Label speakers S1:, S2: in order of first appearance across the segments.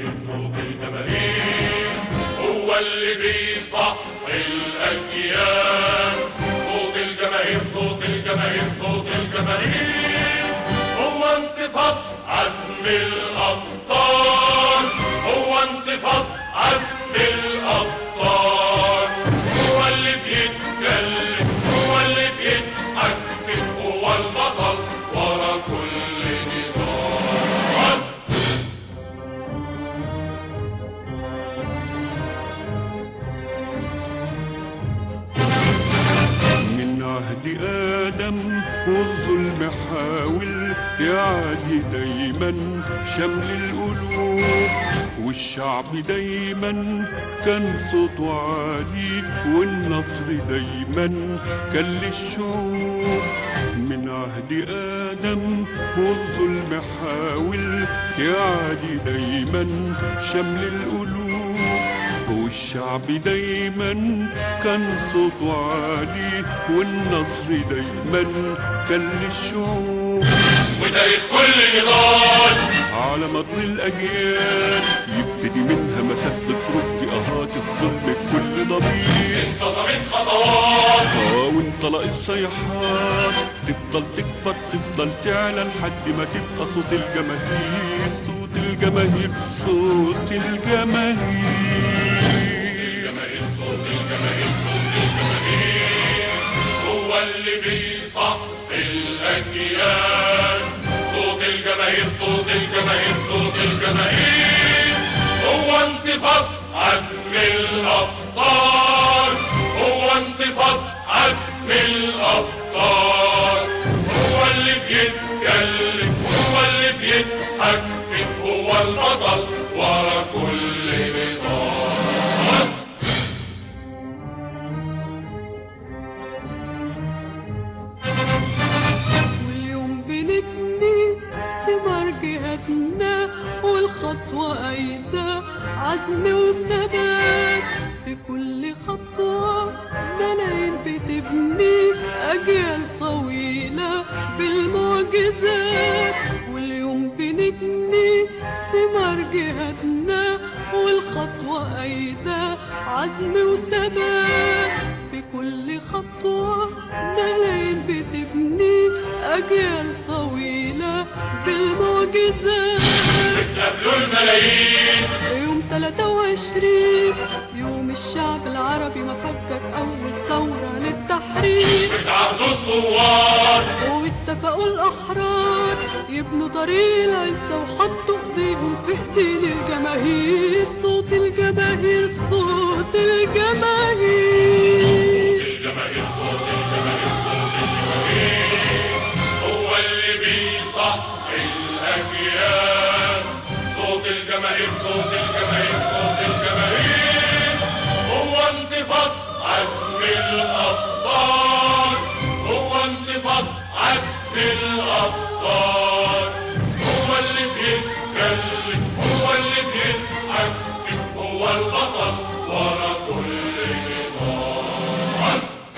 S1: الجماهير صوت الجماهير هو اللي بيصحي الأجيال صوت الجماهير صوت الجماهير صوت الجماهير هو انتفاض عزم الأبطال هو انتفاض عزم الأبطال هو اللي بيتكلم هو اللي بيتحكم هو البطل ورا كل نضال
S2: من عهد آدم والظلم حاول يعادي دايما شمل القلوب والشعب دايما كان صوته عالي والنصر دايما كان للشعوب من عهد آدم والظلم حاول يعادي دايما شمل القلوب والشعب دايما كان صوته عالي والنصر دايما كان للشعوب
S1: وتاريخ كل نضال
S2: على مر الأجيال يبتدي منها مسافة ترد أهات الظلم في كل ضمير
S1: انتظمت خطوات
S2: اه وانطلق الصيحات تفضل تكبر تفضل تعلى لحد ما تبقى صوت الجماهير صوت الجماهير صوت الجماهير
S1: الجماهير صوت الجماهير صوت الجماهير هو اللي بيصحي الأجيال صوت الجماهير صوت الجماهير صوت الجماهير هو انتفاض عزم الأبطال هو انتفاض عزم الأبطال هو اللي بيتكلم هو اللي بيتحكم هو البطل ورا كل نضال
S3: واليوم بنبني ثمار جهادنا والخطوة أيضا عزم وثبات في كل خطوة ملايين بتبني أجيال طويلة بالمعجزات واليوم بنبني ثمار جهادنا والخطوة أيضا عزم وثبات في كل خطوة ملايين بتبني أجيال طويلة بالمعجزات
S1: قبلوا الملايين
S3: يوم 23 يوم الشعب العربي ما فكر أول ثورة للتحرير
S1: بتعهدوا الثوار
S3: واتفقوا الأحرار يبنوا طريق العزة وحطوا إيديهم في إيدين الجماهير صوت الجماهير صوت الجماهير
S1: الجماهير صوت الجماهير صوت الجماهير هو اللي بيصحي الأجيال صوت الجماهير صوت الجماهير صوت الجماهير هو انتفاض عزم الأبطال هو انتفاض عزم الأبطال هو اللي بيتكلم هو اللي بيتحكم هو البطل ورا كل نضال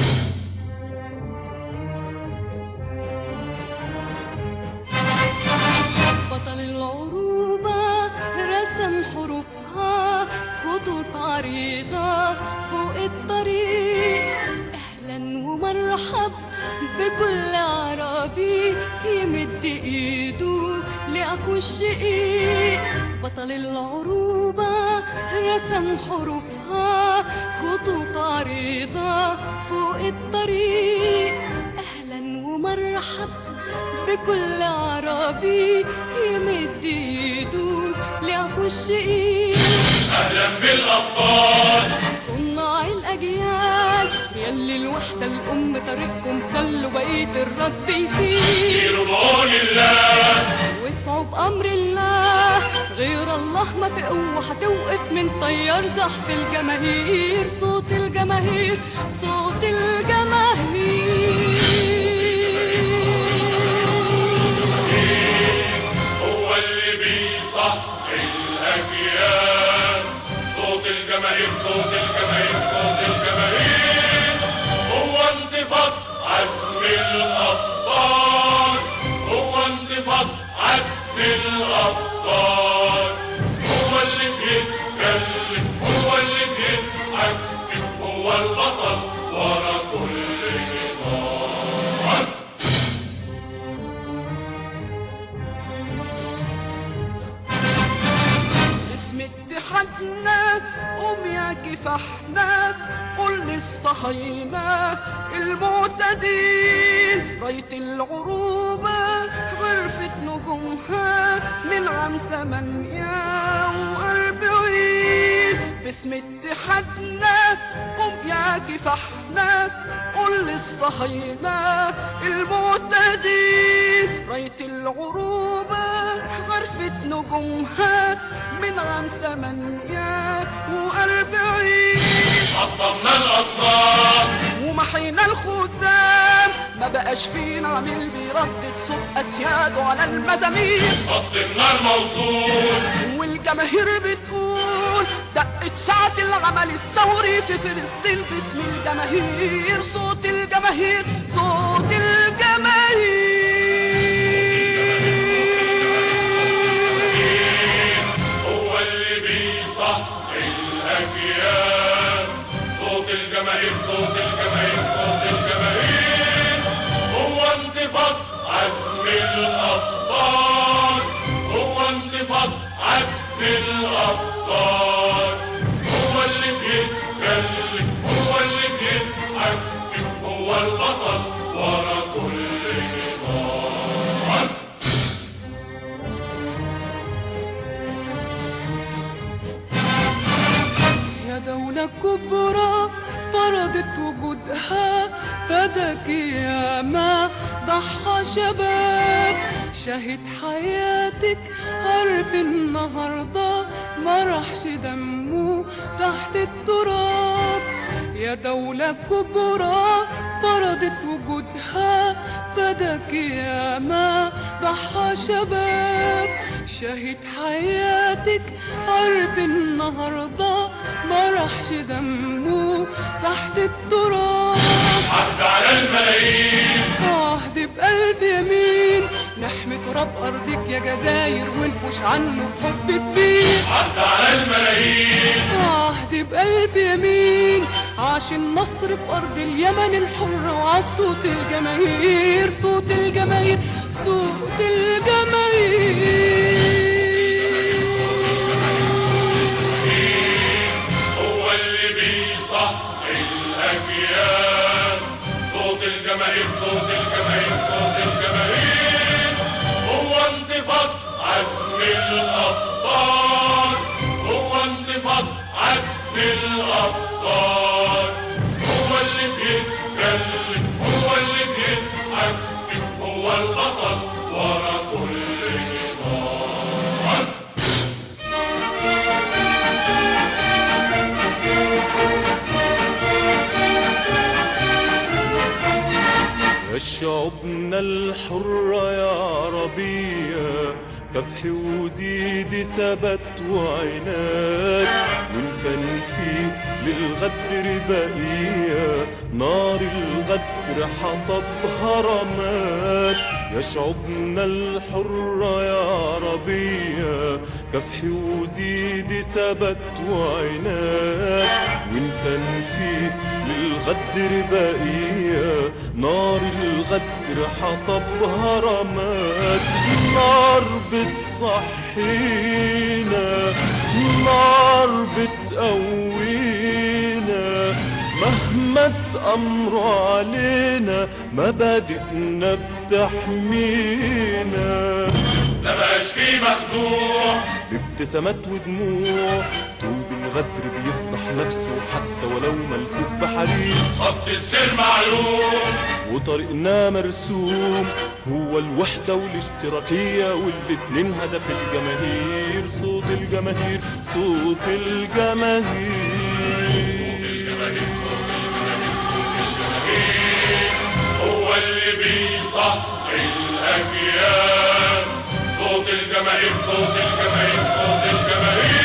S4: بطل العروبة رسم حروفها خطوط عريضة فوق الطريق أهلا ومرحب بكل عربي يمد إيده لأخو الشقيق بطل العروبة رسم حروفها خطوط عريضة فوق الطريق أهلا ومرحب بكل عربي يمد ايده لاخو الشقيق
S1: اهلا بالابطال
S4: صناع الاجيال يلي الوحده الام طريقكم خلوا بقيه الرب يسير
S1: سيروا بعون الله
S4: واسعوا بامر الله غير الله ما في قوه هتوقف من طيار زحف الجماهير صوت الجماهير صوت الجماهير
S1: هو اللي بيصحي الاجيال صوت الجماهير صوت الجماهير صوت الجماهير هو انتفاض عزم الابطال هو انتفاض عزم الابطال هو اللي
S3: اتحادنا قوم يا كفاحنا قول للصهاينة المعتدين راية العروبة غرفت نجومها من عام تمانية وأربعين باسم اتحادنا قوم يا كفاحنا قول للصهاينة المعتدين راية العروبة غرفت نجومها من عام تمانية وأربعين
S1: حطمنا الأصنام
S3: ومحينا الخدام ما بقاش فينا عامل بيردد صوت أسياده على المزامير
S1: خط النار موصول
S3: والجماهير بتقول دقت ساعة العمل الثوري في فلسطين باسم الجماهير صوت الجماهير صوت الجماهير
S1: هو اللي بيصحي الأجيال صوت الجماهير صوت الجماهير صوت الجماهير هو انتفاض عزم الأبطال هو انتفاض عزم الأبطال هو اللي بيتكلم هو اللي بيتحكم هو البطل ورا كل نضال
S4: يا دولة كبرى فرضت وجودها فداك يا ما ضحى شباب شهد حياتك عارف النهاردة ما راحش دمه تحت التراب يا دولة كبرى فرضت وجودها فداك يا ما ضحى شباب شهد حياتك عارف النهاردة ما راحش دمه تحت التراب
S1: عهد على الملايين
S4: عهد بقلب يمين نحمي تراب أرضك يا جزاير ونحوش عنه بحب كبير
S1: عهد على الملايين
S4: عهد بقلب يمين عاش النصر في أرض اليمن الحرة وعلى صوت الجماهير صوت الجماهير صوت الجماهير
S1: هو اللي بيصحي الأجيال صوت الجماهير صوت الجماهير صوت الجماهير هو انتفاض عزم الأبطال هو انتفاض عزم الأبطال هو اللي بيتكلم هو اللي بيتحكم هو البطل ورا كل نضال
S2: يا شعوبنا الحرة يا عربية كفح وزيد ثبات وعناد وإن كان في للغدر بقية نار الغدر حطبها رماد يا شعوبنا الحرة يا عربية كفح وزيد ثبات وعناد وإن كان في للغدر بقية نار الغدر حطبها رماد نار بتصحينا نار بتقوينا مهما تأمر علينا مبادئنا بتحمينا
S1: لا بقاش فيه مخدوع
S2: بابتسامات ودموع طوب الغدر بيفضح نفسه حتى ولو ملفوف بحرير
S1: خط السير معلوم
S2: وطريقنا مرسوم هو الوحدة والاشتراكية والاتنين هدف الجماهير صوت الجماهير صوت الجماهير
S1: هو اللي بيصحي الأجيال صوت الجماهير صوت الجماهير صوت الجماهير